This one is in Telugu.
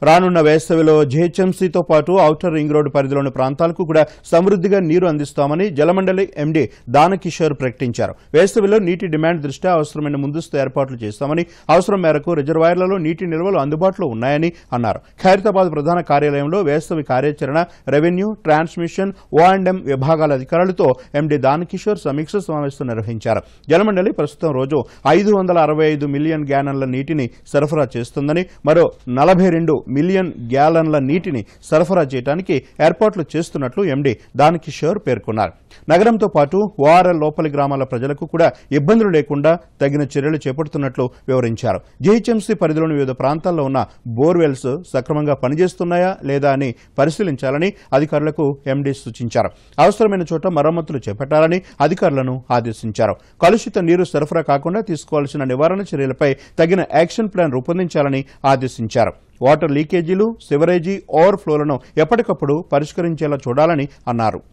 రానున్న వేసవిలో జీహెచ్ఎంసీతో పాటు ఔటర్ రింగ్ రోడ్డు పరిధిలోని ప్రాంతాలకు కూడా సమృద్ధిగా నీరు అందిస్తామని జలమండలి ఎండీ దానకిషోర్ ప్రకటించారు వేసవిలో నీటి డిమాండ్ దృష్ట్యా అవసరమైన ముందస్తు ఏర్పాట్లు చేస్తామని అవసరం మేరకు రిజర్వాయర్లలో నీటి నిల్వలు అందుబాటులో ఉన్నాయని అన్నారు ఖైరతాబాద్ ప్రధాన కార్యాలయంలో వేసవి కార్యాచరణ revenue transmission O and M విభాగాల అధికారులతో ఎండీ దానకిషోర్ సమీక్ష సమావేశం నిర్వహించారు జలమండలి ప్రస్తుతం రోజు ఐదు వందల అరవై ఐదు మిలియన్ గ్యాలన్ల నీటిని సరఫరా చేస్తుందని మరో నలభై రెండు మిలియన్ గ్యాలన్ల నీటిని సరఫరా చేయడానికి ఏర్పాట్లు చేస్తున్నట్లు ఎండీ దానకిషోర్ పేర్కొన్నారు నగరంతో పాటు ఓఆర్ఎల్ లోపలి గ్రామాల ప్రజలకు కూడా ఇబ్బందులు లేకుండా తగిన చర్యలు చేపడుతున్నట్లు వివరించారు జీహెచ్ఎంసీ పరిధిలోని వివిధ ప్రాంతాల్లో ఉన్న బోర్వెల్స్ సక్రమంగా పనిచేస్తున్నాయా లేదా అని పరిశీలించాలని అధికారులకు ఎండీ సూచించారు అవసరమైన చోట మరమ్మతులు చేపట్టాలని అధికారులను ఆదేశించారు కలుషిత నీరు సరఫరా కాకుండా తీసుకోవాల్సిన నివారణ చర్యలపై తగిన యాక్షన్ ప్లాన్ రూపొందించాలని ఆదేశించారు వాటర్ లీకేజీలు సివరేజీ ఓవర్ఫ్లోలను ఎప్పటికప్పుడు పరిష్కరించేలా చూడాలని అన్నారు